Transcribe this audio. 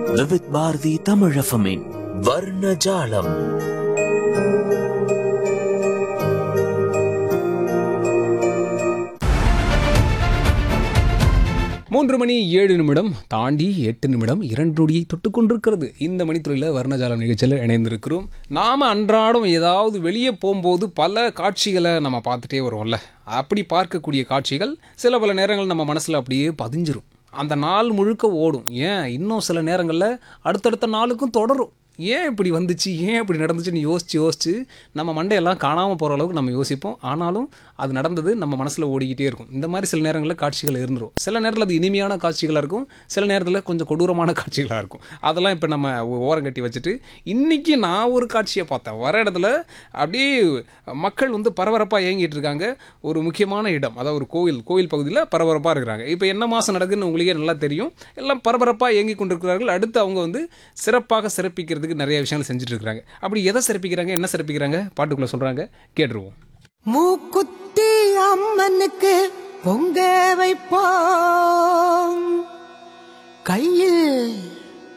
விவித் பாரதி தமிழஃபமின் வர்ணஜாலம் மூன்று மணி ஏழு நிமிடம் தாண்டி எட்டு நிமிடம் இரண்டு நொடியை தொட்டு கொண்டிருக்கிறது இந்த மணித்துறையில் வர்ணஜாலம் நிகழ்ச்சியில் இணைந்திருக்கிறோம் நாம் அன்றாடம் ஏதாவது வெளியே போகும்போது பல காட்சிகளை நம்ம பார்த்துட்டே வருவோம்ல அப்படி பார்க்கக்கூடிய காட்சிகள் சில பல நேரங்கள் நம்ம மனசில் அப்படியே பதிஞ்சிரும் அந்த நாள் முழுக்க ஓடும் ஏன் இன்னும் சில நேரங்களில் அடுத்தடுத்த நாளுக்கும் தொடரும் ஏன் இப்படி வந்துச்சு ஏன் இப்படி நடந்துச்சுன்னு யோசிச்சு யோசிச்சு நம்ம மண்டையெல்லாம் காணாமல் போகிற அளவுக்கு நம்ம யோசிப்போம் ஆனாலும் அது நடந்தது நம்ம மனசில் ஓடிக்கிட்டே இருக்கும் இந்த மாதிரி சில நேரங்களில் காட்சிகள் இருந்துரும் சில நேரத்தில் அது இனிமையான காட்சிகளாக இருக்கும் சில நேரத்தில் கொஞ்சம் கொடூரமான காட்சிகளாக இருக்கும் அதெல்லாம் இப்போ நம்ம ஓரம் கட்டி வச்சுட்டு இன்றைக்கி நான் ஒரு காட்சியை பார்த்தேன் வர இடத்துல அப்படியே மக்கள் வந்து பரபரப்பாக இயங்கிட்டு இருக்காங்க ஒரு முக்கியமான இடம் அதாவது ஒரு கோவில் கோவில் பகுதியில் பரபரப்பாக இருக்கிறாங்க இப்போ என்ன மாதம் நடக்குதுன்னு உங்களுக்கே நல்லா தெரியும் எல்லாம் பரபரப்பாக இயங்கி கொண்டிருக்கிறார்கள் அடுத்து அவங்க வந்து சிறப்பாக சிறப்பிக்கிறதுக்கு நிறைய விஷயங்கள் செஞ்சுட்டு இருக்காங்க அப்படி எதை சிறப்பிக்கிறாங்க என்ன சிறப்பிக்கிறாங்க பாட்டுக்குள்ளே சொல்கிறாங்க கேட்டுருவோம் மூக்குத்தி அம்மனுக்கு பொங்க வைப்போம் கையில்